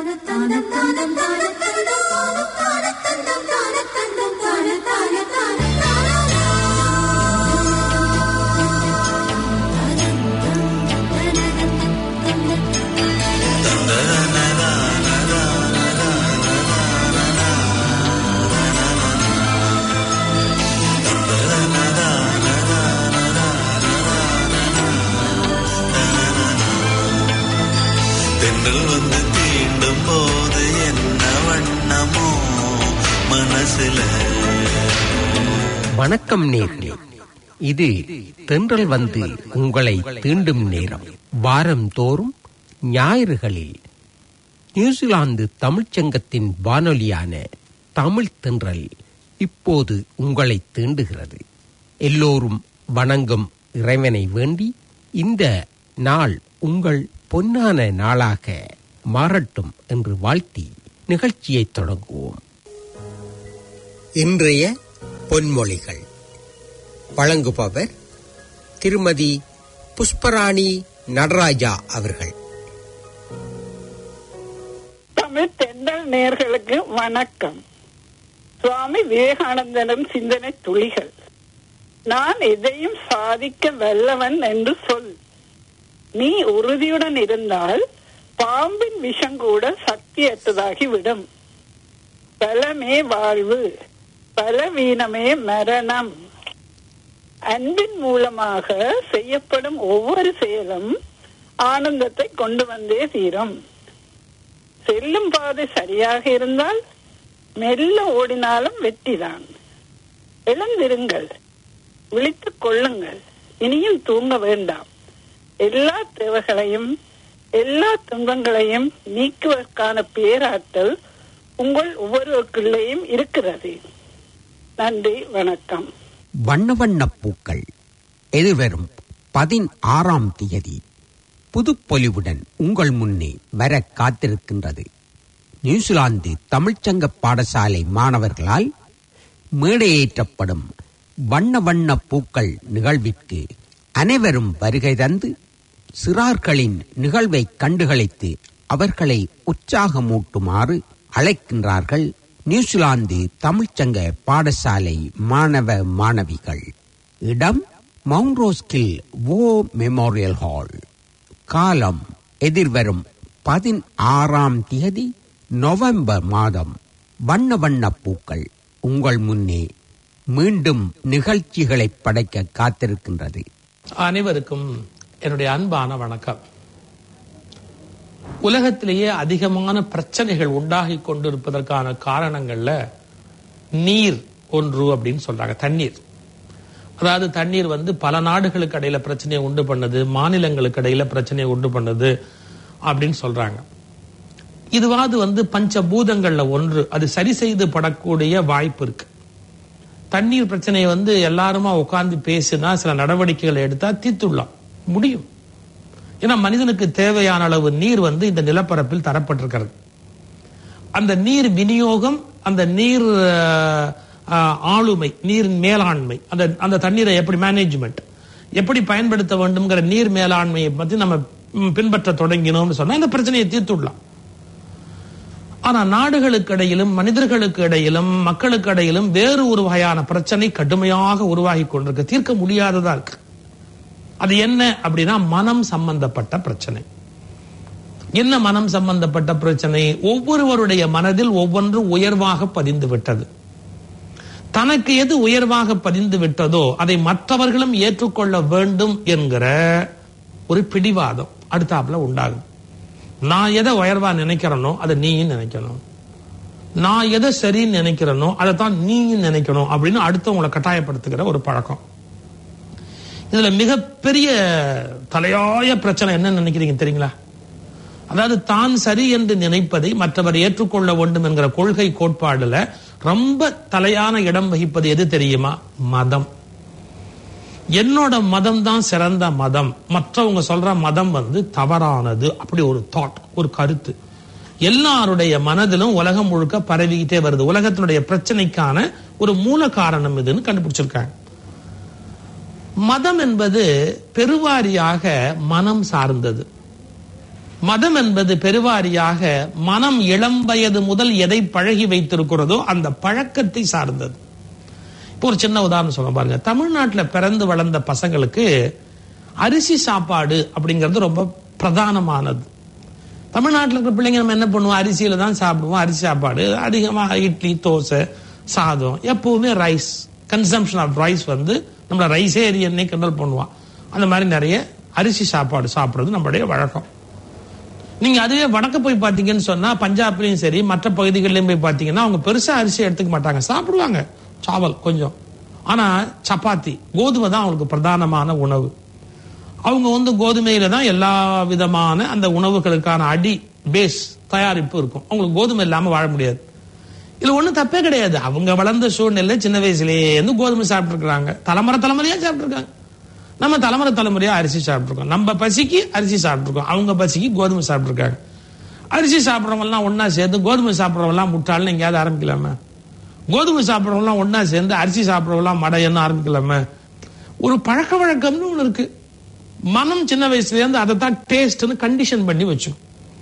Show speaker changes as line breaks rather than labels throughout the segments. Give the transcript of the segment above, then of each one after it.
தென்றல் வந்து தீண்டும் போது என்ன வண்ணமோ மனசுல
வணக்கம் நேர்களே இது தென்றல் வந்து உங்களை தீண்டும் நேரம் வாரம் தோறும் ஞாயிறுகளில் நியூசிலாந்து தமிழ்ச்சங்கத்தின் வானொலியான தமிழ் தென்றல் இப்போது உங்களை தீண்டுகிறது எல்லோரும் வணங்கும் இறைவனை வேண்டி இந்த நாள் உங்கள் பொன்னான நாளாக மாறட்டும் என்று வாழ்த்தி நிகழ்ச்சியை தொடங்குவோம் இன்றைய பொன்மொழிகள் வழங்குபவர் திருமதி புஷ்பராணி நடராஜா அவர்கள்
தமிழ் தென்றல் நேர்களுக்கு வணக்கம் சுவாமி விவேகானந்தரின் சிந்தனை துளிகள் நான் எதையும் சாதிக்க வல்லவன் என்று சொல் நீ உறுதியுடன் இருந்தால் பாம்பின் விஷம் கூட சக்தியற்றதாகி விடும் பலமே வாழ்வு பலவீனமே மரணம் அன்பின் மூலமாக செய்யப்படும் ஒவ்வொரு செயலும் ஆனந்தத்தை கொண்டு வந்தே தீரும் செல்லும் பாதை சரியாக இருந்தால் மெல்ல ஓடினாலும் வெற்றிதான் எழுந்திருங்கள் விழித்துக் கொள்ளுங்கள் இனியும் தூங்க வேண்டாம் எல்லா தேவைகளையும் எல்லா துன்பங்களையும் நீக்குவதற்கான பேராற்றல் உங்கள் ஒவ்வொருவருக்குள்ளேயும் இருக்கிறது நன்றி வணக்கம்
வண்ண வண்ண பூக்கள் எதிர்வரும் பதினாறாம் தேதி புதுப்பொலிவுடன் உங்கள் முன்னே வர காத்திருக்கின்றது நியூசிலாந்து தமிழ்ச்சங்க பாடசாலை மாணவர்களால் மேடையேற்றப்படும் வண்ண வண்ண பூக்கள் நிகழ்விற்கு அனைவரும் வருகை தந்து சிறார்களின் நிகழ்வை கண்டுகளித்து அவர்களை உற்சாகமூட்டுமாறு அழைக்கின்றார்கள் நியூசிலாந்து தமிழ்ச்சங்க பாடசாலை மாணவ மாணவிகள் இடம் Mount Roskill War Memorial Hall காலம் எதிர்வரும் பதினாறாம் தேதி நவம்பர் மாதம் வண்ண வண்ண பூக்கள் உங்கள் முன்னே மீண்டும் நிகழ்ச்சிகளை படைக்க காத்திருக்கின்றது
அனைவருக்கும் என்னுடைய அன்பான வணக்கம் உலகத்திலேயே அதிகமான பிரச்சனைகள் உண்டாகி கொண்டிருப்பதற்கான காரணங்கள்ல நீர் ஒன்று அப்படின்னு சொல்றாங்க தண்ணீர் அதாவது தண்ணீர் வந்து பல நாடுகளுக்கு இடையில பிரச்சனையை உண்டு பண்ணுது மாநிலங்களுக்கு இடையில பிரச்சனையை உண்டு பண்ணுது அப்படின்னு சொல்றாங்க இதுவாது வந்து பஞ்சபூதங்கள்ல ஒன்று அது சரி செய்து படக்கூடிய வாய்ப்பு இருக்கு தண்ணீர் பிரச்சனையை வந்து எல்லாருமா உட்கார்ந்து பேசினா சில நடவடிக்கைகளை எடுத்தா தீர்த்துடலாம் முடியும் ஏன்னா மனிதனுக்கு தேவையான அளவு நீர் வந்து இந்த நிலப்பரப்பில் தரப்பட்டிருக்கிறது அந்த நீர் விநியோகம் அந்த நீர் அஹ், அஹ், ஆளுமை நீர் மேலாண்மை அந்த அந்த தண்ணீரை எப்படி மேனேஜ்மெண்ட் எப்படி பயன்படுத்த வேண்டும்ங்கிற நீர் மேலாண்மையை பத்தி நம்ம ம், பின்பற்ற தொடங்கினோம்னு சொன்னா இந்த பிரச்சனையை தீர்த்துடலாம் ஆனா நாடுகளுக்கு இடையிலும் மனிதர்களுக்கு இடையிலும் மக்களுக்கு இடையிலும் வேறு ஒரு வகையான பிரச்சனை கடுமையாக உருவாகி கொண்டிருக்கு தீர்க்க முடியாததா இருக்கு அது என்ன அப்படின்னா மனம் சம்பந்தப்பட்ட பிரச்சனை என்ன மனம் சம்பந்தப்பட்ட பிரச்சனை ஒவ்வொருவருடைய மனதில் ஒவ்வொன்று உயர்வாக பதிந்து விட்டது தனக்கு எது உயர்வாக பதிந்து விட்டதோ அதை மற்றவர்களும் ஏற்றுக்கொள்ள வேண்டும் என்கிற ஒரு பிடிவாதம் அடுத்தாப்புல உண்டாகும் நான் எதை உயர்வா நினைக்கிறேனோ அதை நீயும் நினைக்கணும் நான் எதை சரின்னு நினைக்கிறேனோ அதை தான் நீயும் நினைக்கணும் அப்படின்னு அடுத்தவங்களை கட்டாயப்படுத்துகிற ஒரு பழக்கம் இதுல மிகப்பெரிய தலையாய பிரச்சனை என்ன நினைக்கிறீங்க தெரியுங்களா அதாவது தான் சரி என்று நினைப்பதை மற்றவர் ஏற்றுக்கொள்ள வேண்டும் என்கிற கொள்கை கோட்பாடுல ரொம்ப தலையான இடம் வகிப்பது எது தெரியுமா மதம் என்னோட மதம் தான் சிறந்த மதம் மற்றவங்க சொல்ற மதம் வந்து தவறானது அப்படி ஒரு தாட் ஒரு கருத்து எல்லாருடைய மனதிலும் உலகம் முழுக்க பரவிக்கிட்டே வருது உலகத்தினுடைய பிரச்சனைக்கான ஒரு மூல காரணம் இதுன்னு கண்டுபிடிச்சிருக்காங்க மதம் என்பது பெருவாரியாக மனம் சார்ந்தது மதம் என்பது பெருவாரியாக மனம் இளம் வயது முதல் எதை பழகி வைத்திருக்கிறதோ அந்த பழக்கத்தை சார்ந்தது இப்போ ஒரு சின்ன உதாரணம் சொல்ல பாருங்க தமிழ்நாட்டில் பிறந்து வளர்ந்த பசங்களுக்கு அரிசி சாப்பாடு அப்படிங்கிறது ரொம்ப பிரதானமானது தமிழ்நாட்டில் இருக்கிற பிள்ளைங்க நம்ம என்ன பண்ணுவோம் அரிசியில தான் சாப்பிடுவோம் அரிசி சாப்பாடு அதிகமாக இட்லி தோசை சாதம் எப்பவுமே ரைஸ் கன்சம்ஷன் ஆஃப் ரைஸ் வந்து நம்மள ரைஸே எரியன்னே கிண்டல் பண்ணுவான் அந்த மாதிரி நிறைய அரிசி சாப்பாடு சாப்பிடுறது நம்மளுடைய வழக்கம் நீங்க அதுவே வடக்கு போய் பாத்தீங்கன்னு சொன்னா பஞ்சாப்லயும் சரி மற்ற பகுதிகளிலும் போய் பாத்தீங்கன்னா அவங்க பெருசா அரிசி எடுத்துக்க மாட்டாங்க சாப்பிடுவாங்க சாவல் கொஞ்சம் ஆனா சப்பாத்தி கோதுமை தான் அவங்களுக்கு பிரதானமான உணவு அவங்க வந்து கோதுமையில தான் எல்லா விதமான அந்த உணவுகளுக்கான அடி பேஸ் தயாரிப்பு இருக்கும் அவங்களுக்கு கோதுமை இல்லாம வாழ முடியாது இதுல ஒண்ணும் தப்பே கிடையாது அவங்க வளர்ந்த சூழ்நிலை சின்ன வயசுலயே இருந்து கோதுமை சாப்பிட்டு இருக்காங்க தலைமுறை தலைமுறையா சாப்பிட்டு இருக்காங்க நம்ம தலைமுறை தலைமுறையா அரிசி சாப்பிட்டுருக்கோம் நம்ம பசிக்கு அரிசி சாப்பிட்டுருக்கோம் அவங்க பசிக்கு கோதுமை சாப்பிட்டுருக்காங்க அரிசி சாப்பிட்றவங்க எல்லாம் ஒன்னா சேர்ந்து கோதுமை சாப்பிட்றவங்க எல்லாம் முட்டாள்னு எங்கேயாவது ஆரம்பிக்கலாமா கோதுமை சாப்பிட்றவங்க எல்லாம் ஒன்னா சேர்ந்து அரிசி சாப்பிட்றவங்க எல்லாம் மடையன்னு ஆரம்பிக்கலாமா ஒரு பழக்க வழக்கம்னு ஒண்ணு இருக்கு மனம் சின்ன வயசுல இருந்து அதை தான் டேஸ்ட்னு கண்டிஷன் பண்ணி வச்சோம்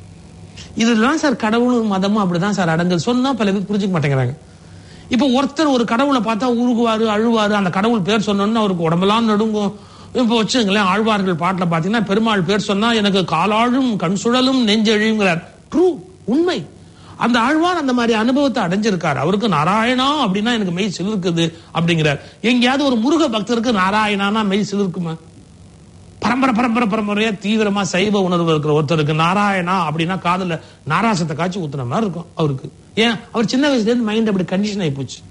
இதுதான் சார் கடவுளும் மதமும் அப்படிதான் சார் அடங்குது சொன்னா பல பேர் புரிஞ்சுக்க மாட்டேங்கிறாங்க இப்ப ஒருத்தர் ஒரு கடவுளை பார்த்தா உருகுவாரு அழுவாரு அந்த கடவுள் பேர் சொன்னோன்னு அவருக்கு உடம்பெல்லாம் நடுங்கும் இப்ப வச்சுங்களேன் ஆழ்வார்கள் பாட்டுல பாத்தீங்கன்னா பெருமாள் பேர் சொன்னா எனக்கு காலாழும் கண் சுழலும் நெஞ்செழியுங்கிறார் ட்ரூ உண்மை அந்த ஆழ்வார் அந்த மாதிரி அனுபவத்தை அடைஞ்சிருக்காரு அவருக்கு நாராயணா அப்படின்னா எனக்கு மெய் சிலிர்க்குது அப்படிங்கிறார் எங்கேயாவது ஒரு முருக பக்தருக்கு நாராயணானா மெய் சிலிர்க்குமா பரம்பரை பரம்பரை பரம்பரையா தீவிரமா சைவ உணர்வு இருக்கிற ஒருத்தருக்கு நாராயணா அப்படின்னா காதுல நாராசத்தை காய்ச்சி ஊத்துன மாதிரி இருக்கும் அவருக்கு ஏன் அவர் சின்ன வயசுல இருந்து மைண்ட் அப்படி கண்டிஷன் ஆகி போச்சு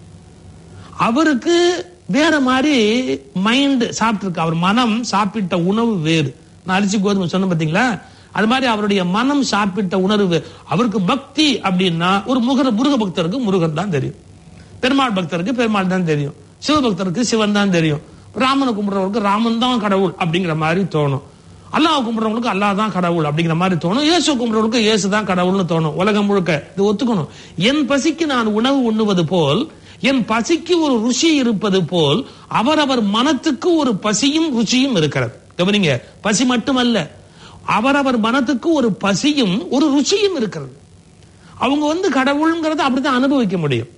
அவருக்கு வேற மாதிரி மைண்ட் சாப்பிட்டிருக்கு அவர் மனம் சாப்பிட்ட உணவு வேறு நான் அரிசி கோதுமை சொன்ன பாத்தீங்களா அது மாதிரி அவருடைய மனம் சாப்பிட்ட உணர்வு அவருக்கு பக்தி அப்படின்னா ஒரு முருக முருக பக்தருக்கு முருகன் தான் தெரியும் பெருமாள் பக்தருக்கு பெருமாள் தான் தெரியும் சிவபக்தருக்கு சிவன் தான் தெரியும் ராமனை கும்பிடுறவருக்கு ராமன் தான் கடவுள் அப்படிங்கிற மாதிரி தோணும் அல்லாஹ் கும்பிடுறவங்களுக்கு அல்லாஹ் தான் கடவுள் அப்படிங்கிற மாதிரி தோணும் இயேசு கும்பிடுறவங்களுக்கு இயேசு தான் கடவுள்னு தோணும் உலகம் முழுக்க இது ஒத்துக்கணும் என் பசிக்கு நான் உணவு உண்ணுவது போல் என் பசிக்கு ஒரு ருசி இருப்பது போல் அவரவர் மனத்துக்கு ஒரு பசியும் ருச்சியும் இருக்கிறது கவனிங்க பசி மட்டுமல்ல அவரவர் மனத்துக்கு ஒரு பசியும் ஒரு ருச்சியும் இருக்கிறது அவங்க வந்து கடவுள்ங்கிறத அப்படிதான் அனுபவிக்க முடியும்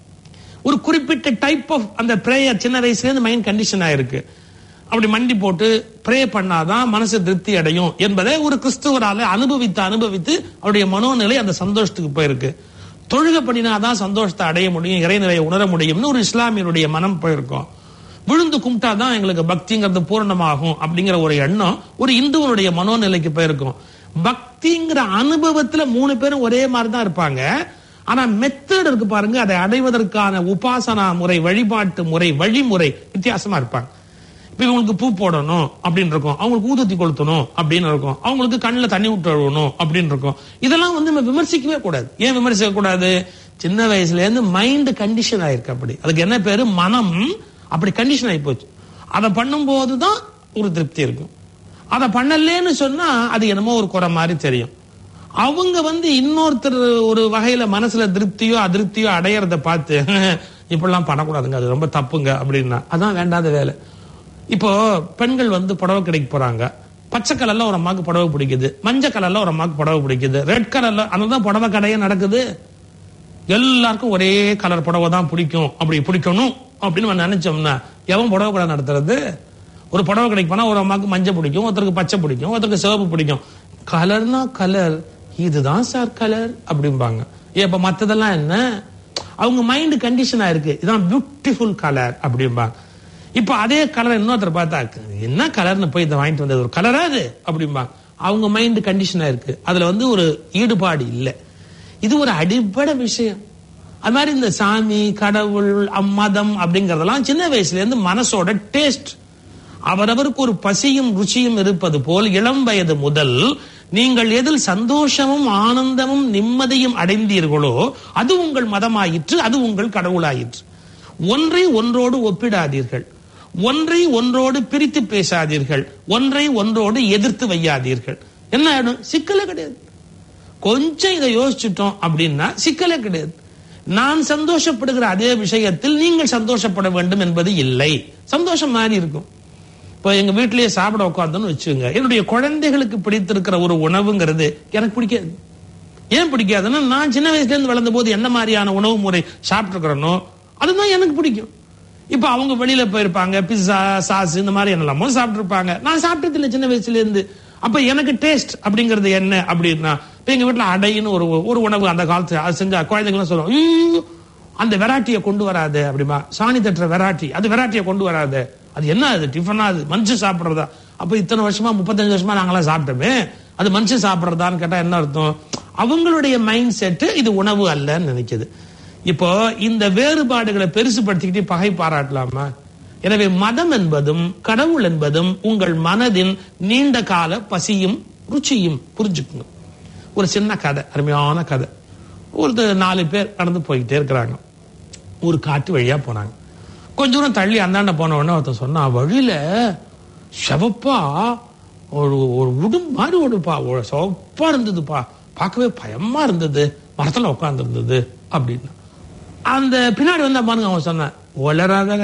ஒரு குறிப்பிட்ட டைப் ஆஃப் அந்த பிரேயர் சின்ன வயசுல இருந்து மைண்ட் கண்டிஷன் ஆயிருக்கு அப்படி மண்டி போட்டு ப்ரே பண்ணாதான் மனசு திருப்தி அடையும் என்பதை ஒரு கிறிஸ்துவரால அனுபவித்து அனுபவித்து அவருடைய மனோநிலை அந்த சந்தோஷத்துக்கு போயிருக்கு தொழுகை பண்ணினாதான் சந்தோஷத்தை அடைய முடியும் இறைநிலையை உணர முடியும்னு ஒரு இஸ்லாமியனுடைய மனம் போயிருக்கும் விழுந்து கும்பிட்டாதான் எங்களுக்கு பக்திங்கிறது பூரணமாகும் அப்படிங்கிற ஒரு எண்ணம் ஒரு இந்துவனுடைய மனோநிலைக்கு போயிருக்கும் பக்திங்கிற அனுபவத்துல மூணு பேரும் ஒரே மாதிரி தான் இருப்பாங்க ஆனா மெத்தட் இருக்கு பாருங்க அதை அடைவதற்கான உபாசனா முறை வழிபாட்டு முறை வழிமுறை வித்தியாசமா இருப்பாங்க இப்ப இவங்களுக்கு பூ போடணும் அப்படின்னு இருக்கும் அவங்களுக்கு ஊதுத்தி கொளுத்தணும் அப்படின்னு இருக்கும் அவங்களுக்கு கண்ணில் தண்ணி விட்டு அழுவணும் அப்படின்னு இருக்கும் இதெல்லாம் வந்து நம்ம விமர்சிக்கவே கூடாது ஏன் விமர்சிக்க கூடாது சின்ன வயசுல இருந்து மைண்ட் கண்டிஷன் ஆயிருக்கு அப்படி அதுக்கு என்ன பேரு மனம் அப்படி கண்டிஷன் ஆகி போச்சு அதை பண்ணும்போது தான் ஒரு திருப்தி இருக்கும் அதை பண்ணலேன்னு சொன்னா அது என்னமோ ஒரு குறை மாதிரி தெரியும் அவங்க வந்து இன்னொருத்தர் ஒரு வகையில மனசுல திருப்தியோ அதிருப்தியோ அடையறத பார்த்து இப்படிலாம் பண்ணக்கூடாதுங்க அது ரொம்ப தப்புங்க அப்படின்னா அதான் வேண்டாத வேலை இப்போ பெண்கள் வந்து புடவை கடைக்கு போறாங்க பச்சை கலர்ல ஒரு அம்மாக்கு புடவை பிடிக்குது மஞ்சள் கலர்ல ஒரு அம்மாக்கு புடவை பிடிக்குது ரெட் கலர்ல அதுதான் புடவை கடையே நடக்குது எல்லாருக்கும் ஒரே கலர் புடவை தான் பிடிக்கும் அப்படி பிடிக்கணும் அப்படின்னு நம்ம நினைச்சோம்னா எவன் புடவை கடை நடத்துறது ஒரு புடவை கடைக்கு போனா ஒரு அம்மாக்கு மஞ்சள் பிடிக்கும் ஒருத்தருக்கு பச்சை பிடிக்கும் ஒருத்தருக்கு சிவப்பு பிடிக்கும் கலர்னா கலர் இதுதான் சார் கலர் அப்படிம்பாங்க ஏன் இப்ப மத்ததெல்லாம் என்ன அவங்க மைண்ட் கண்டிஷன் ஆயிருக்கு இதான் பியூட்டிஃபுல் கலர் அப்படிம்பாங்க இப்ப அதே கலர் இன்னொருத்தர் பார்த்தா என்ன கலர்னு போய் இதை வாங்கிட்டு வந்தது ஒரு கலரா அது அப்படிம்பாங்க அவங்க மைண்ட் கண்டிஷன் ஆயிருக்கு அதுல வந்து ஒரு ஈடுபாடு இல்லை இது ஒரு அடிப்படை விஷயம் அது மாதிரி இந்த சாமி கடவுள் அம்மதம் அப்படிங்கறதெல்லாம் சின்ன வயசுல இருந்து மனசோட டேஸ்ட் அவரவருக்கு ஒரு பசியும் ருச்சியும் இருப்பது போல் இளம் வயது முதல் நீங்கள் எதில் சந்தோஷமும் ஆனந்தமும் நிம்மதியும் அடைந்தீர்களோ அது உங்கள் மதமாயிற்று அது உங்கள் கடவுளாயிற்று ஒன்றை ஒன்றோடு ஒப்பிடாதீர்கள் ஒன்றை ஒன்றோடு பிரித்து பேசாதீர்கள் ஒன்றை ஒன்றோடு எதிர்த்து வையாதீர்கள் என்ன ஆயிடும் சிக்கலே கிடையாது கொஞ்சம் இதை யோசிச்சுட்டோம் அப்படின்னா சிக்கலே கிடையாது நான் சந்தோஷப்படுகிற அதே விஷயத்தில் நீங்கள் சந்தோஷப்பட வேண்டும் என்பது இல்லை சந்தோஷம் மாறி இருக்கும் இப்போ எங்க வீட்டிலேயே சாப்பிட உட்காந்தோன்னு வச்சுங்க என்னுடைய குழந்தைகளுக்கு பிடித்திருக்கிற ஒரு உணவுங்கிறது எனக்கு பிடிக்காது ஏன் பிடிக்காதுன்னா நான் சின்ன வயசுல இருந்து வளர்ந்த போது என்ன மாதிரியான உணவு முறை சாப்பிட்டுருக்கிறனோ அதுதான் எனக்கு பிடிக்கும் இப்ப அவங்க வெளியில போயிருப்பாங்க பிஸ்ஸா சாஸ் இந்த மாதிரி என்னெல்லாமோ சாப்பிட்டுருப்பாங்க நான் சாப்பிட்டது இல்லை சின்ன வயசுல இருந்து அப்ப எனக்கு டேஸ்ட் அப்படிங்கிறது என்ன அப்படின்னா இப்ப எங்க வீட்டுல அடைன்னு ஒரு ஒரு உணவு அந்த காலத்துல அது செஞ்சா குழந்தைங்களும் சொல்லுவோம் "ஐயோ, அந்த வெரைட்டியை கொண்டு வராது அப்படிமா சாணி தட்டுற வெரைட்டி அது வெரைட்டியை கொண்டு வராது அது என்ன அது டிஃபனா அது மனுஷன் சாப்பிடுறதா அப்ப இத்தனை வருஷமா முப்பத்தஞ்சு வருஷமா நாங்களாம் சாப்பிட்டோமே அது மனுஷன் சாப்பிடுறதான்னு கேட்டா என்ன அர்த்தம் அவங்களுடைய மைண்ட் செட் இது உணவு அல்லன்னு நினைக்குது இப்போ இந்த வேறுபாடுகளை பெருசுபடுத்திக்கிட்டு பகை பாராட்டலாமா எனவே மதம் என்பதும் கடவுள் என்பதும் உங்கள் மனதின் நீண்ட கால பசியும் ருச்சியும் புரிஞ்சுக்குங்க ஒரு சின்ன கதை அருமையான கதை ஒரு நாலு பேர் நடந்து போய்கிட்டே இருக்கிறாங்க ஒரு காட்டு வழியா போனாங்க கொஞ்ச தூரம் தள்ளி அந்தாண்ட போன உடனே ஒருத்தன் சொன்னா வழியில செவப்பா ஒரு ஒரு உடும் மாதிரி ஒடுப்பா ஒரு சிவப்பா இருந்ததுப்பா பார்க்கவே பயமா இருந்தது மரத்துல உட்கார்ந்து இருந்தது அப்படின்னா அந்த பின்னாடி வந்தா பாருங்க அவன் சொன்னான் ஒளராதல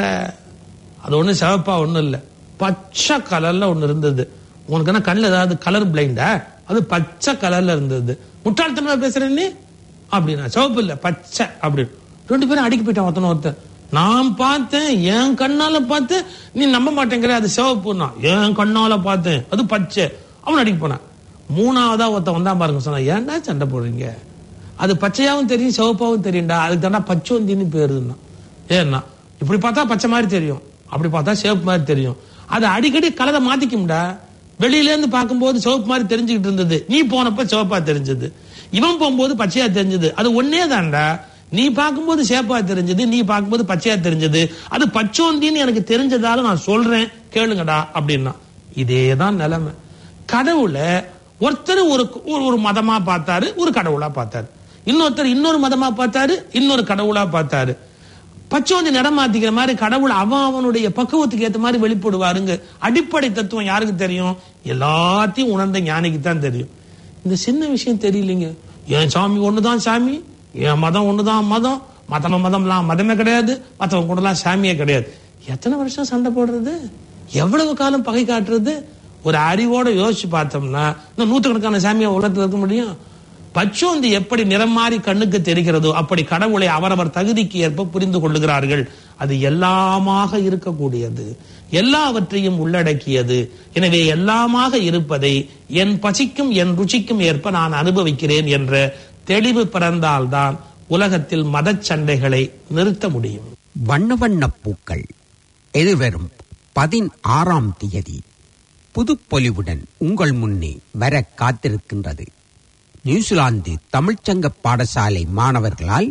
அது ஒண்ணு சிவப்பா ஒண்ணும் இல்ல பச்சை கலர்ல ஒண்ணு இருந்தது உனக்கு என்ன கண்ணுல ஏதாவது கலர் பிளைண்டா அது பச்சை கலர்ல இருந்தது முட்டாள்தனமா பேசுறேன் நீ அப்படின்னா சிவப்பு இல்ல பச்சை அப்படின்னு ரெண்டு பேரும் அடிக்க போயிட்டான் ஒருத்தன ஒருத்தன் நான் பார்த்தேன் என் கண்ணால பார்த்தேன் நீ நம்ப மாட்டேங்கிற அது சிவப்புன்னா என் கண்ணால பார்த்தேன் அது பச்சை அவன் அடிக்க போனான் மூணாவதா ஒருத்தன் வந்தான் பாருங்க சொன்னா ஏன்டா சண்டை போடுறீங்க அது பச்சையாவும் தெரியும் சிவப்பாவும் தெரியும்டா அதுக்கு தாண்டா பச்சோந்தின்னு பேருன்னா ஏன்னா இப்படி பார்த்தா பச்சை மாதிரி தெரியும் அப்படி பார்த்தா சிவப்பு மாதிரி தெரியும் அது அடிக்கடி கலரை மாத்திக்கும்டா வெளியில இருந்து பார்க்கும்போது சிவப்பு மாதிரி தெரிஞ்சுக்கிட்டு இருந்தது நீ போனப்ப சிவப்பா தெரிஞ்சது இவன் போகும்போது பச்சையா தெரிஞ்சது அது ஒன்னே தான்டா நீ பார்க்கும்போது சேப்பா தெரிஞ்சது நீ பார்க்கும்போது பச்சையா தெரிஞ்சது அது பச்சோந்தின்னு எனக்கு தெரிஞ்சதால நான் சொல்றேன் கேளுங்கடா அப்படின்னா இதேதான் நிலைமை கடவுளை ஒருத்தர் ஒரு ஒரு- ஒரு மதமா பார்த்தாரு ஒரு கடவுளா பார்த்தாரு இன்னொருத்தர் இன்னொரு மதமா பார்த்தாரு இன்னொரு கடவுளா பார்த்தாரு பச்சோந்தி நிறம் மாத்திக்கிற மாதிரி கடவுள் அவன் அவனுடைய பக்குவத்துக்கு ஏத்த மாதிரி வெளிப்படுவாருங்க அடிப்படை தத்துவம் யாருக்கு தெரியும் எல்லாத்தையும் உணர்ந்த ஞானிக்கு தான் தெரியும் இந்த சின்ன விஷயம் தெரியலீங்க என் சாமி ஒண்ணுதான் சாமி என் மதம் ஒண்ணுதான் மதம் மத்தவன் மதம்லாம் மதமே கிடையாது மத்தவன் கூடலாம் சாமியே கிடையாது எத்தனை வருஷம் சண்டை போடுறது எவ்வளவு காலம் பகை காட்டுறது ஒரு அறிவோட யோசிச்சு பார்த்தோம்னா இன்னும் நூற்றுக்கணக்கான சாமியை உலகத்தில் இருக்க முடியும் பச்சோந்தி எப்படி நிறம் மாறி கண்ணுக்கு தெரிகிறதோ அப்படி கடவுளை அவரவர் தகுதிக்கு ஏற்ப புரிந்து கொள்ளுகிறார்கள் அது எல்லாமாக இருக்கக்கூடியது எல்லாவற்றையும் உள்ளடக்கியது எனவே எல்லாமாக இருப்பதை என் பசிக்கும் என் ருச்சிக்கும் ஏற்ப நான் அனுபவிக்கிறேன் என்ற தெளிவு பிறந்தால்தான் உலகத்தில் மதச் சண்டைகளை நிறுத்த முடியும்
வண்ண வண்ண பூக்கள் எதிர்வரும் பதினாறாம் தேதி புதுப்பொலிவுடன் உங்கள் முன்னே வர காத்திருக்கின்றது நியூசிலாந்து தமிழ்ச்சங்க பாடசாலை மாணவர்களால்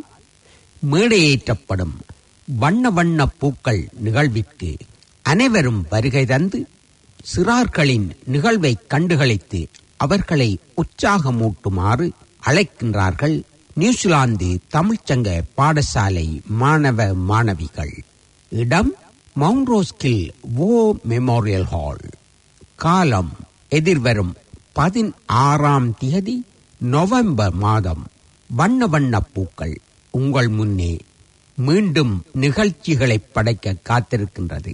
மேடையேற்றப்படும் வண்ண வண்ண பூக்கள் நிகழ்விற்கு அனைவரும் வருகை தந்து சிறார்களின் நிகழ்வை கண்டுகளித்து அவர்களை உற்சாகமூட்டுமாறு அழைக்கின்றார்கள் நியூசிலாந்து தமிழ்ச்சங்க பாடசாலை மாணவ மாணவிகள் இடம் Mount Roskill War Memorial Hall காலம் எதிர்வரும் பதினாறாம் தேதி நவம்பர் மாதம் வண்ண வண்ண பூக்கள் உங்கள் முன்னே மீண்டும் நிகழ்ச்சிகளை படைக்க காத்திருக்கின்றது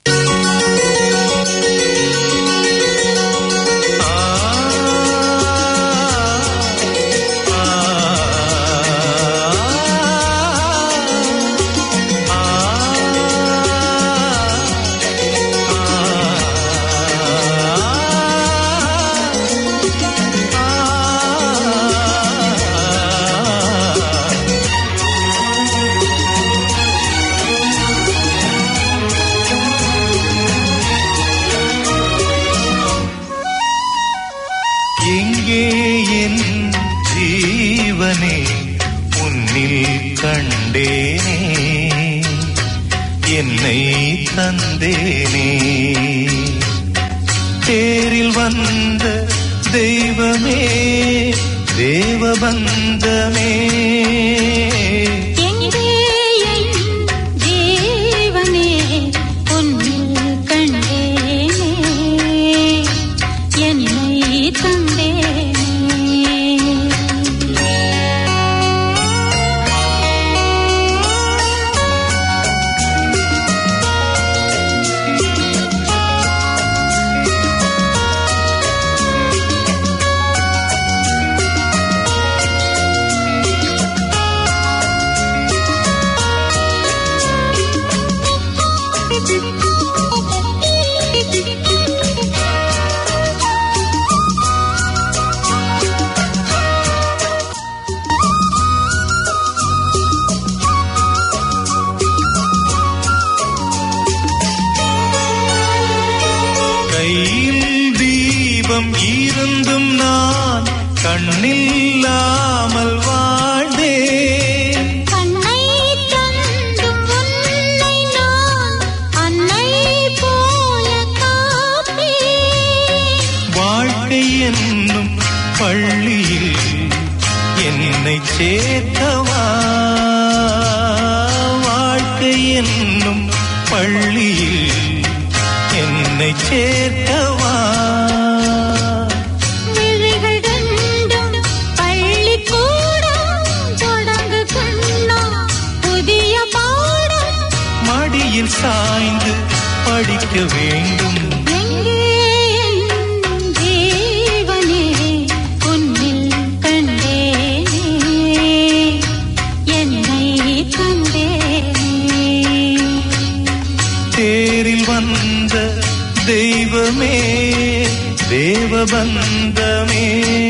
எங்கே என் ஜீவனே உன்னில் கண்டேனே என்னை தந்தேனே தேரில் வந்த தெய்வமே தேவபந்தமே
எங்கே என் ஜீவனே உன்னில் கண்டேனே என்னை தந்தேனே
ஆ என்னை சேர்க்கவா வாழ்க்கை என்னும் பள்ளியில் என்னை சேர்க்கவா
விழிகள் ரெண்டும் பள்ளிக்கூடம் தொடங்கு கண்ணா புதிய பாடம்
மடியில் சாய்ந்து படிக்க வேண்டும்
எங்கே என் ஜீவனே உன்னில் கண்டேனே என்னை கண்டேனே
தேரில் வந்த தெய்வமே தேவபந்தமே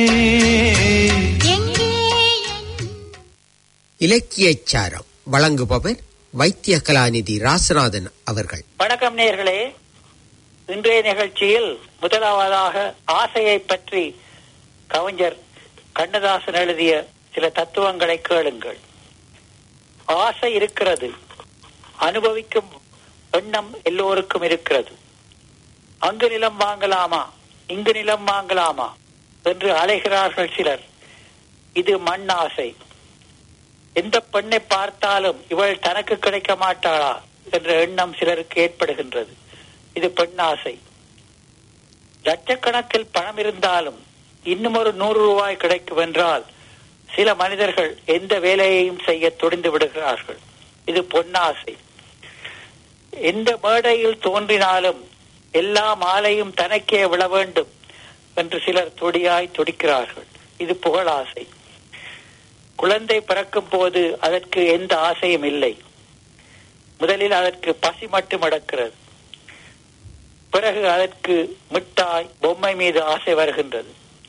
எங்கே என்
இலக்கியச் சாரம் வழங்குபவர் வைத்திய கலாநிதி ராசநாதன் அவர்கள்
வணக்கம் நேயர்களே இன்றைய நிகழ்ச்சியில் முதலாவதாக ஆசையை பற்றி கவிஞர் கண்ணதாசன் எழுதிய சில தத்துவங்களை கேளுங்கள் ஆசை இருக்கிறது அனுபவிக்கும் எண்ணம் எல்லோருக்கும் இருக்கிறது அங்கு நிலம் வாங்கலாமா இங்கு நிலம் வாங்கலாமா என்று அலைகிறார்கள் சிலர் இது மண் ஆசை எந்த பெண்ணை பார்த்தாலும் இவள் தனக்கு கிடைக்க மாட்டாளா என்ற எண்ணம் சிலருக்கு ஏற்படுகின்றது இது பெண் ஆசை லட்சக்கணக்கில் பணம் இருந்தாலும் இன்னும் ஒரு நூறு ரூபாய் கிடைக்கும் என்றால் சில மனிதர்கள் எந்த வேலையையும் செய்ய துணிந்து விடுகிறார்கள் இது பொன்னாசை எந்த மேடையில் தோன்றினாலும் எல்லா மாலையும் தனக்கே விழ வேண்டும் என்று சிலர் துடியாய் துடிக்கிறார்கள் இது புகழாசை குழந்தை பிறக்கும் போது அதற்கு எந்த ஆசையும் இல்லை முதலில் அதற்கு பசி மட்டும் அடக்கிறது பிறகு அதற்கு மிட்டாய் பொம்மை மீது ஆசை வருகின்றது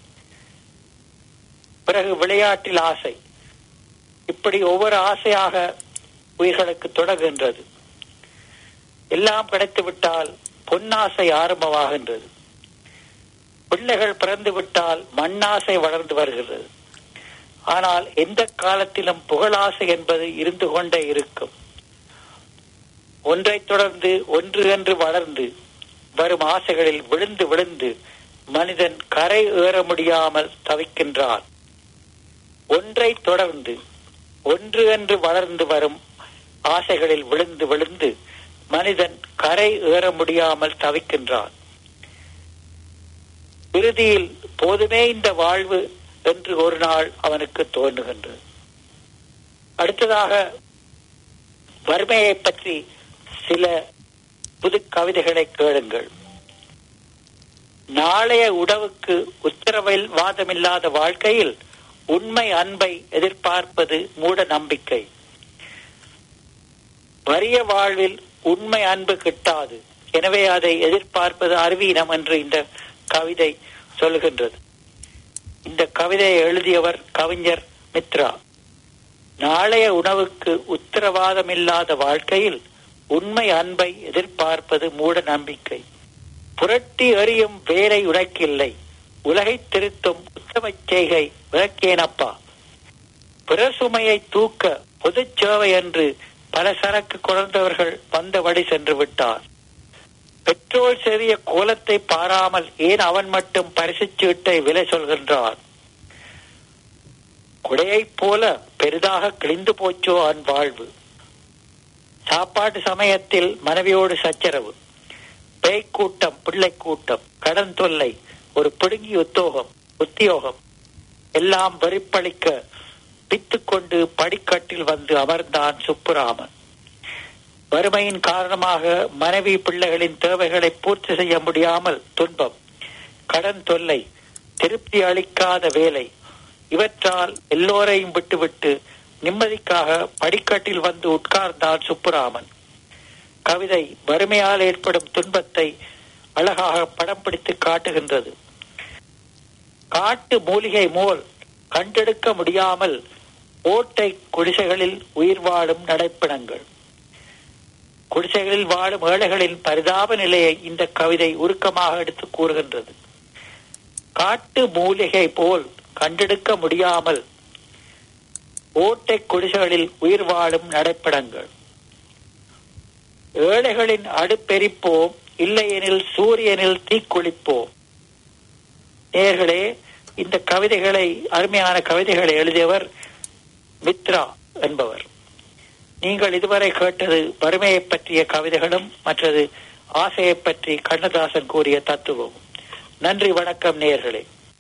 பிறகு விளையாட்டில் ஆசை இப்படி ஒவ்வொரு ஆசையாக உயிர்களுக்கு தொடர்கின்றது எல்லாம் கிடைத்து விட்டால் பொன்னாசை ஆரம்பமாகின்றது பிள்ளைகள் பிறந்து விட்டால் மண்ணாசை வளர்ந்து வருகிறது ஆனால் எந்த காலத்திலும் புகழாசை என்பது இருந்து கொண்டே இருக்கும் ஒன்றை தொடர்ந்து ஒன்று என்று வளர்ந்து வரும் ஆசைகளில் விழுந்து விழுந்து மனிதன் கரை ஏற முடியாமல் தவிக்கின்றான் ஒன்றை தொடர்ந்து ஒன்று என்று வளர்ந்து வரும் ஆசைகளில் விழுந்து விழுந்து மனிதன் கரை ஏற முடியாமல் தவிக்கின்றான் இறுதியில் போதுமே இந்த வாழ்வு என்று ஒரு நாள் அவனுக்கு தோன்றுகின்றது அடுத்ததாக வறுமையை பற்றி சில புது கவிதைகளை கேளுங்கள் நாளைய உணவுக்கு உத்தரவில் வாதமில்லாத வாழ்க்கையில் உண்மை அன்பை எதிர்பார்ப்பது மூட நம்பிக்கை வறிய வாழ்வில் உண்மை அன்பு கிட்டாது எனவே அதை எதிர்பார்ப்பது அறிவீனம் என்று இந்த கவிதை சொல்கின்றது இந்த கவிதையை எழுதியவர் கவிஞர் மித்ரா நாளைய உணவுக்கு உத்தரவாதமில்லாத வாழ்க்கையில் உண்மை அன்பை எதிர்பார்ப்பது மூட நம்பிக்கை புரட்டி எறியும் வேலை உனக்கில்லை உலகை திருத்தும் உத்தமச் செய்கை விளக்கேனப்பா பிறர் சுமையை தூக்க பொதுச் சேவை என்று பல சரக்கு குழந்தவர்கள் வந்தபடி சென்று விட்டார் பெட்ரோல் செறிய கோலத்தை பாராமல் ஏன் அவன் மட்டும் பரிசுச் சீட்டை விலை சொல்கின்றான் குடையைப் போல பெரிதாக கிழிந்து போச்சோ அவன் வாழ்வு சாப்பாட்டு சமயத்தில் மனைவியோடு சச்சரவு பேய் கூட்டம் பிள்ளை கூட்டம் கடன் தொல்லை ஒரு பிடுங்கி உத்தோகம் உத்தியோகம் எல்லாம் வெறிப்பளிக்க பித்துக் கொண்டு படிக்கட்டில் வந்து அமர்ந்தான் சுப்புராமன் வறுமையின் காரணமாக மனைவி பிள்ளைகளின் தேவைகளை பூர்த்தி செய்ய முடியாமல் துன்பம் கடன் தொல்லை திருப்தி அளிக்காத வேலை இவற்றால் எல்லோரையும் விட்டுவிட்டு நிம்மதிக்காக படிக்கட்டில் வந்து உட்கார்ந்தான் சுப்புராமன் கவிதை வறுமையால் ஏற்படும் துன்பத்தை அழகாக படம் பிடித்து காட்டுகின்றது காட்டு மூலிகை மோல் கண்டெடுக்க முடியாமல் ஓட்டை குடிசைகளில் உயிர் வாழும் நடைப்பிணங்கள் குடிசைகளில் வாழும் ஏழைகளின் பரிதாப நிலையை இந்த கவிதை உருக்கமாக எடுத்து கூறுகின்றது காட்டு மூலிகை போல் கண்டெடுக்க முடியாமல் ஓட்டை குடிசைகளில் உயிர் வாழும் நடைப்பிடங்கள் ஏழைகளின் அடுப்பெரிப்போம் இல்லையெனில் சூரியனில் தீக்குளிப்போம் நேர்களே இந்த கவிதைகளை அருமையான கவிதைகளை எழுதியவர் மித்ரா என்பவர் நீங்கள் இதுவரை கேட்டது வறுமையை பற்றிய கவிதைகளும் மற்றது ஆசையை பற்றி கண்ணதாசன் கூறிய தத்துவம் நன்றி வணக்கம் நேயர்களே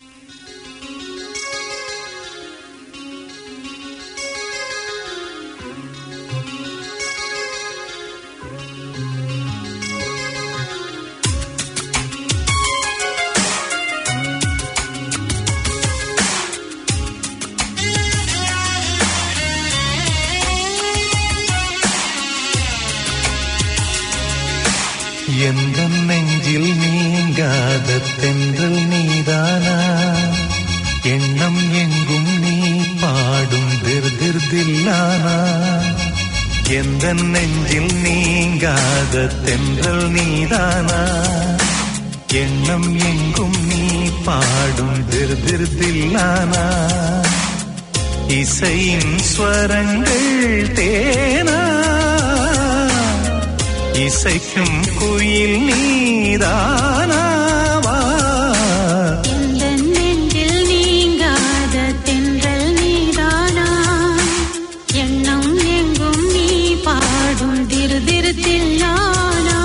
எந்த நெஞ்சில் நீங்காத தென்றல் நீதானா எண்ணம் எங்கும் நீ பாடும் திர் திர் தில்லானா எந்த நெஞ்சில் நீங்காத தென்றல் நீதானா எண்ணம் எங்கும் நீ பாடும் திர் திர் தில்லானா இசையின் ஸ்வரங்கள் தேனா இசைக்கும் குயில் நீதானாவா
எந்த நெஞ்சில் நீங்காத தென்றல் நீதானா எண்ணம் எங்கும் நீ பாடும் திரு திரு தில்லானா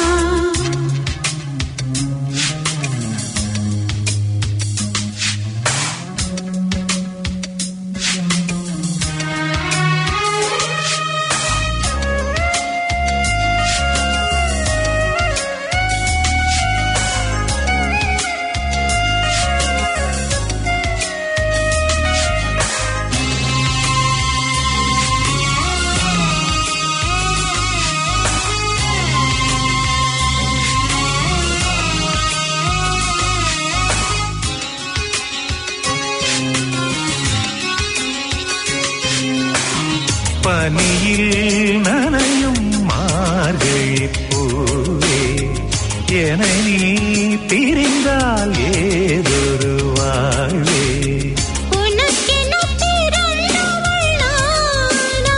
பனியில் நனையும் மார்கழி பூவே என நீ பிரிந்தால் ஏதொரு வாழ்வே
உனக்கென பிறந்தவள் நானா?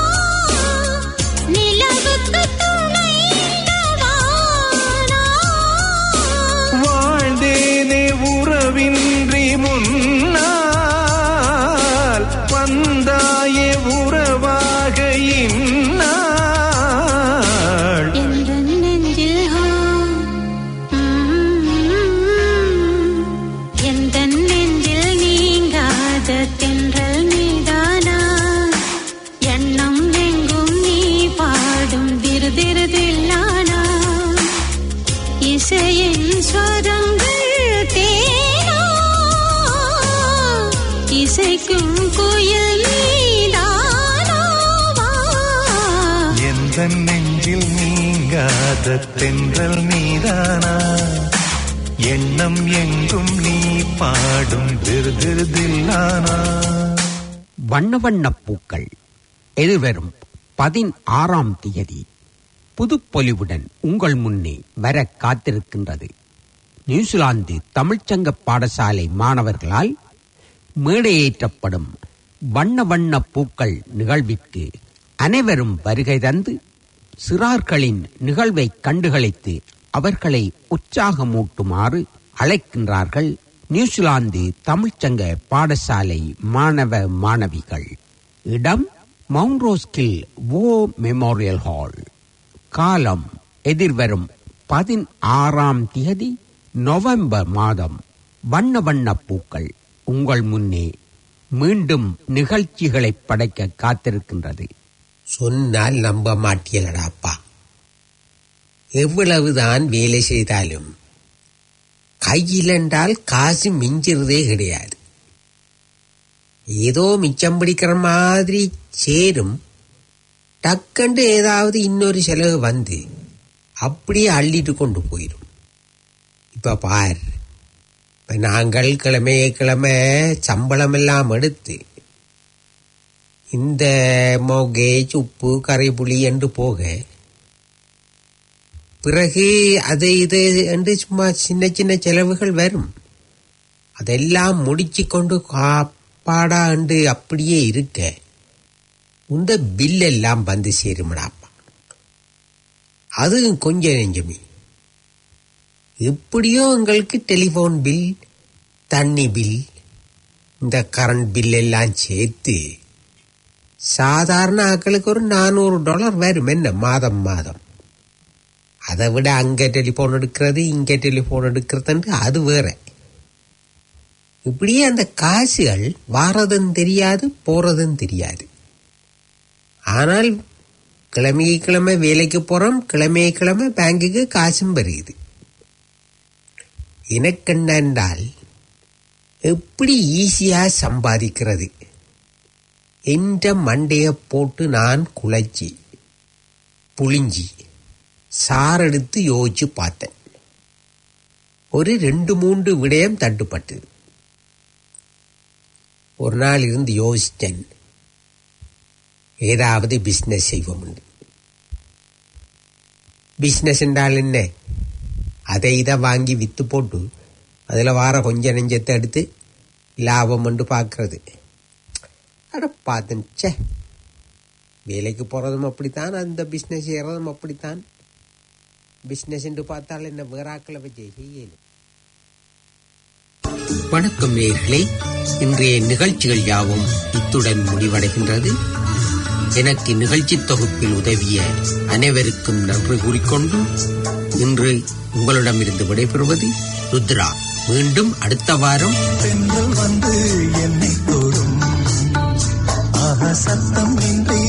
நிலவுக்கு துணைந்தவானா?
வாழ்ந்தேனே உறவின்றி முன்னால் வந்தாயே உறவாக இந்நாள்
எந்த நெஞ்சில் ஆ, ம், எந்த நெஞ்சில் நீங்காத தென்றல் நீதானா எண்ணம் எங்கும் நீ பாடும் திரு திரு தில்லானா இசையின் ஸ்வரங்கள் தேனா இசைக்கும் குயில் நீதானாவா
எந்த நெஞ்சில் நீங்காத தென்றல் நீதானா எண்ணம் எங்கும் நீ பாடும் திரு திரு தில்லானா
வண்ண வண்ணப் பூக்கள் எதிர்வரும் பதினாறாம் தேதி புதுப்பொலிவுடன் உங்கள் முன்னே வர காத்திருக்கின்றது நியூசிலாந்து தமிழ்ச்சங்க பாடசாலை மாணவர்களால் மேடையேற்றப்படும் வண்ண வண்ண பூக்கள் நிகழ்விற்கு அனைவரும் வருகை தந்து சிறார்களின் நிகழ்வை கண்டுகளித்து அவர்களை உற்சாகமூட்டுமாறு அழைக்கின்றார்கள் நியூசிலாந்து தமிழ்ச்சங்க பாடசாலை மாணவ மாணவிகள் இடம் Mount Roskill War Memorial Hall காலம் எதிர்வரும் பதினாறாம் தேதி நவம்பர் மாதம் வண்ண வண்ண பூக்கள் உங்கள் முன்னே மீண்டும் நிகழ்ச்சிகளை படைக்க காத்திருக்கின்றது சொன்னால் நம்ப மாட்டியலடாப்பா எவ்வளவுதான் வேலை செய்தாலும் கையில் என்றால் காசு மிஞ்சிறதே கிடையாது ஏதோ மிச்சம் பிடிக்கிற மாதிரி சேரும் டக்கண்டு ஏதாவது இன்னொரு செலவு வந்து அப்படியே அள்ளிட்டு கொண்டு போயிடும் இப்ப பார் இப்ப நாங்கள் கிழமையே கிழமை சம்பளம் எல்லாம் எடுத்து இந்த மோகேஜ் உப்பு கரைப்புளி என்று போக பிறகு அது இது என்று சும்மா சின்ன சின்ன செலவுகள் வரும் அதெல்லாம் முடிச்சு கொண்டு காப்பாடா என்று அப்படியே இருக்க இந்த பில் எல்லாம் வந்து சேருமடாப்பா அதுவும் கொஞ்சம் நெஞ்சமே எப்படியோ எங்களுக்கு டெலிஃபோன் பில் தண்ணி பில் இந்த கரண்ட் பில் எல்லாம் சேர்த்து சாதாரண ஆட்களுக்கு ஒரு நானூறு டாலர் வரும் என்ன மாதம் மாதம் அதை விட அங்கே டெலிஃபோன் எடுக்கிறது இங்கே டெலிஃபோன் எடுக்கிறதுன்ட்டு அது வேற இப்படியே அந்த காசுகள் வாரதும் தெரியாது போறதும் தெரியாது ஆனால் கிழமையை கிழமை வேலைக்கு போறோம் கிழமையை கிழமை பேங்குக்கு காசும் வருகுது எனக்கு என்னென்றால் எப்படி ஈஸியா சம்பாதிக்கிறது என்ற மண்டைய போட்டு நான் குழைச்சி புளிஞ்சி சாரெடுத்து யோசிச்சு பார்த்தேன் ஒரு ரெண்டு மூன்று விடயம் தட்டுப்பட்டது ஒரு நாள் இருந்து யோசித்தேன் ஏதாவது பிஸ்னஸ் செய்வோம் பிஸ்னஸ் என்றால் என்ன அதை இதை வாங்கி வித்து போட்டு அதில் வார கொஞ்ச நெஞ்சத்தை எடுத்து லாபம் என்று பார்க்கறது அட பார்த்தேன் ச்சே வேலைக்கு போகிறதும் அப்படித்தான் அந்த பிஸ்னஸ் செய்கிறதும் அப்படித்தான் பிஸ்னஸ் என்று பார்த்தால் என்ன வேறாக்களை வச்சு செய்யணும் வணக்கம் நேர்களே இன்றைய நிகழ்ச்சிகள் யாவும் இத்துடன் முடிவடைகின்றது எனக்கு நிகழ்ச்சி தொகுப்பில் உதவிய அனைவருக்கும் நன்றி கூறிக்கொண்டு இன்று உங்களிடமிருந்து விடைபெறுவது ருத்ரா மீண்டும் அடுத்த வாரம்
தென்றல் வந்து என்னை தொடும் ஆஹா சத்தம் இன்றி